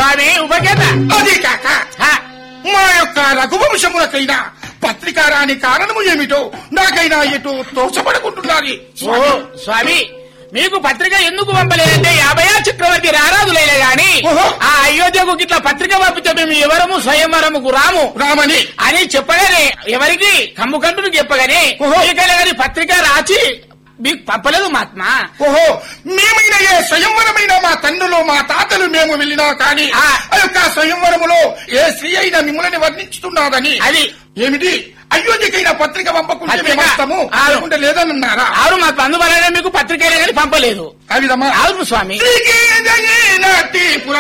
స్వామి ఉపకేత అది కాక హ, మా యొక్క రఘువంశములకైనా పత్రిక రాని కారణము ఏమిటో నాకైనా ఎటు తోచబడుకుంటున్నది ఓ స్వామి మీకు పత్రిక ఎందుకు పంపలేదంటే యాభయా చక్రవర్తి రారాదులేలే గాని ఓహో. ఆ అయోధ్యకు గిట్ల పత్రిక పంపితే మేము ఎవరము స్వయంవరముకు రాము రామని అని చెప్పగానే ఎవరికి కమ్ముకంటును చెప్పగానే ఓహో. మీకైనా గాని పత్రిక రాచి మీకు పంపలేదు మహాత్మా ఓహో మేమైనా ఏ స్వయంవరమైన మా తండ్రులు మా తాతలు మేము వెళ్ళినా కానీ ఆ. ఆ యొక్క స్వయంవరములో ఏ స్త్రీ అయినా మిమ్మల్ని వర్ణించుతున్నదని అది ఏమిటి అయోధ్యకైనా పత్రిక పంపకుంటే పత్రిక? మేము వస్తాము ఆ. లేకుంటే లేదన్నారా ఆరు మాకు అందువలన మీకు పత్రిక కానీ పంపలేదు ఆ విధమా అవును స్వామి శ్రీకీ జయనాటి పుర